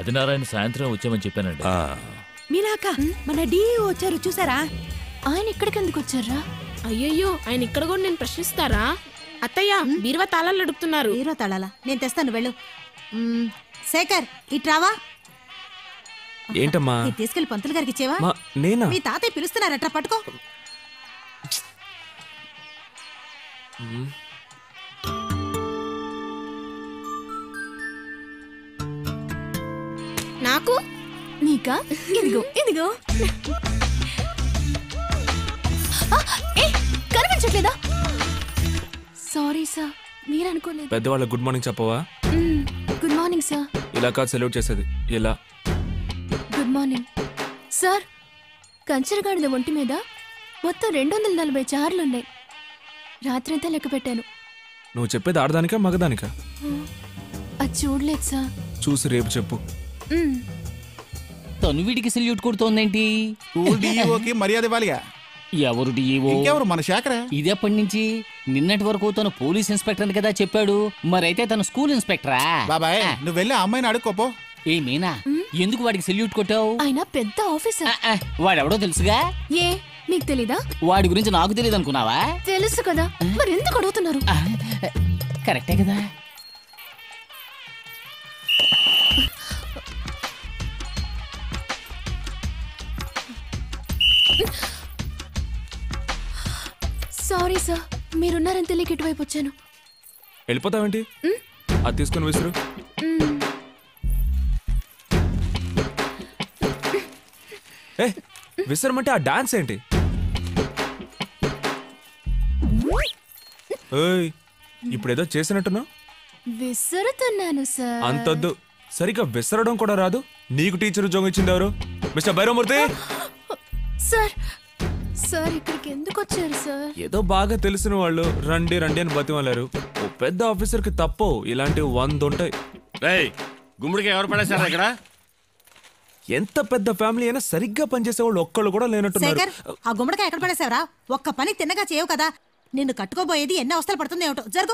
ఆదినారాయణ సాయంత్రం వచ్చామని చెప్పానండి ఆ, మీనాక మన డిఈఓ వచ్చారు చూసారా ఆయన ఇక్కడికి ఎందుకు వచ్చారా అయ్యయ్యో ఆయన ఇక్కడ కూడా నేను ప్రశ్నిస్తారా అత్తయ్య బీరువా తాళాలు అడుగుతున్నారు హీరో తళాల నేను తెస్తాను వెళ్ళు మ్మ్, శేఖర్ ఇట్రావా ఏంటమ్మా ఇది తీసుకెళ్లి పంతులు గారికి ఇచ్చేవా మా నేనా మీ తాతయ్య పిలుస్తున్నారట్రా పట్టుకో నాకు నీకా ఇదిగో ఇదిగో ఆ, ఏ, కనిపించట్లేదా సారీ సార్ మీరు అనుకోలేదు పెద్దవాళ్ళ గుడ్ మార్నింగ్ చెప్పవా మ్మ్, గుడ్ మార్నింగ్ సార్ ఇలా కాదు సెల్యూట్ చేసేది ఇలా గుడ్ మార్నింగ్ సార్ కంచరగాడిద ఒంటి మీద మొత్తం రెండు వందల నలభై చార్లు ఉన్నాయి రాత్రంతా లెక్క పెట్టాను నువ్వు చెప్పేది ఆడదానికా మగదానికా అది చూడలేదు సార్ చూసి రేపు చెప్పు మ్మ్. తను వీడికి సెల్యూట్ కొడుతోందేంటి స్కూల్ డిఈఓకి మర్యాద ఇవ్వాలిగా ఎవరు డిఈఓ ఇంకెవరు మన శేఖరే ఇదెప్పటి నుంచి నిన్నటి వరకు తను పోలీస్ ఇన్స్పెక్టర్ అని కదా చెప్పాడు మరైతే తను స్కూల్ ఇన్స్పెక్టరా బాబాయ్ నువ్వు వెళ్ళి ఆ అమ్మాయిని అడుక్కోపో ఏ మీనా ఎందుకు వాడికి సెల్యూట్ కొట్టావు ఆయన పెద్ద ఆఫీసర్ ఆ, ఆ, వాడెవడో తెలుసుగా ఏ మీకు తెలీదా వాడి గురించి నాకు తెలియదు అనుకున్నావా తెలుసు కదా మరి ఎందుకు అడుగుతున్నారు ఆ, కరెక్టే కదా సారీ సార్ మీరున్నారని తెలియక ఇటువైపు వచ్చాను వెళ్ళిపోతావేంటి అది తీసుకుని విసురు మ్మ్. ఏ విసరమంటే ఆ డాన్స్ ఏంటి ఏయ్ ఇప్పుడేదో చేసినట్టున్నావు విసురుతున్నాను సార్ అంతొద్దు సరిగ్గా విసరడం కూడా రాదు నీకు టీచర్ ఉద్యోగం ఇచ్చింది ఎవరు మిస్టర్ భైరవమూర్తి సార్ సార్ ఇక్కడికి ఎందుకు వచ్చారు సార్ ఏదో బాగా తెలిసిన వాళ్ళు రండి రండి అని బతిమాలారు ఓ పెద్ద ఆఫీసర్కి తప్పు ఇలాంటివి వంద ఉంటాయి రేయ్ గుమ్మడికి ఎవరు పడేశారా ఇక్కడ ఎంత పెద్ద ఫ్యామిలీ అయినా సరిగ్గా పనిచేసే వాళ్ళు ఒక్కళ్ళు కూడా లేనట్టున్నారు శేఖర్ ఆ గుమ్మడికాయ ఎక్కడ పడేసావరా ఒక్క పని తిన్నగా చేయవు కదా నిన్ను కట్టుకోబోయేది ఎన్ని అవస్థలు పడుతుంది ఏమిటో జరుగు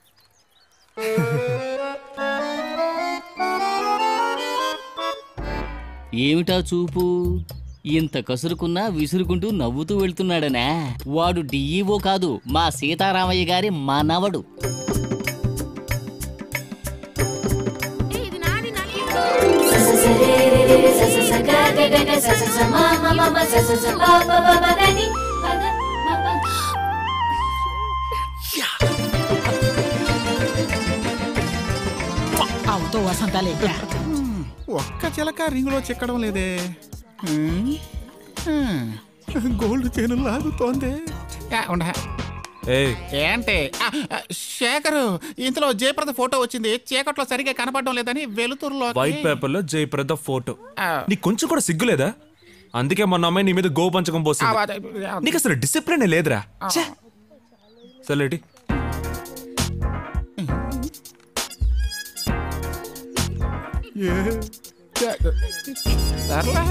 ఏమిటా చూపు ఇంత కసురుకున్నా విసురుకుంటూ నవ్వుతూ వెళ్తున్నాడనా వాడు డిఈఓ కాదు మా సీతారామయ్య గారి మనవడు ఏ, ఇది నాది నాది అవుతో వసంతాలే ఒక్క చిలక రింగులో చిక్కడం లేదే హ్మ్. హ్మ్. గోల్డ్ చైన్ లాగుతోంది యా, ఉండ. ఏయ్ ఏంటి ఆ, ఆ, శేఖర్ ఇంతలో జయప్రద ఫోటో వచ్చింది చీకట్లో సరిగా కనపడడం లేదని వెలుతురులో వైట్ పేపర్ లో జయప్రద ఫోటో ఆ. నీకు కొంచెం కూడా సిగ్గులేదా అందుకే మొన్న అమ్మాయి నీ మీద గో పంచకం పోసింది నీకు అసలు డిసిప్లిన్ లేదురా ఛే! సర్లేటి సర్లే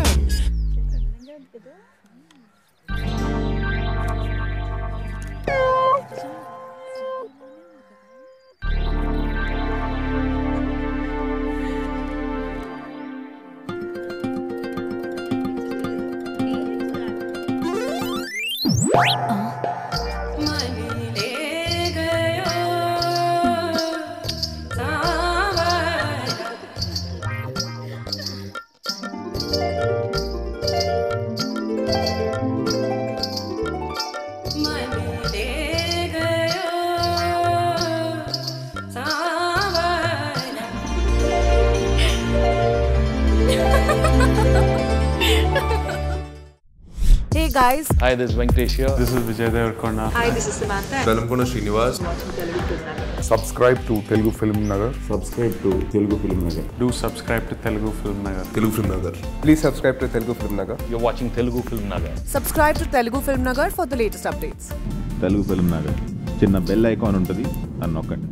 Hey guys, Hi, this is Venkatesh here. This is Vijay Devarkonda. hi, this is Samantha. Velankonda Srinivas subscribe to Telugu Film Nagar subscribe to Telugu Film Nagar Do subscribe to Telugu Film Nagar. Telugu Film Nagar please subscribe to Telugu Film Nagar You're watching Telugu Film Nagar. Subscribe to Telugu Film Nagar for the latest updates. Telugu Film Nagar చిన్న bell icon ఉంటుంది అని నొక్కండి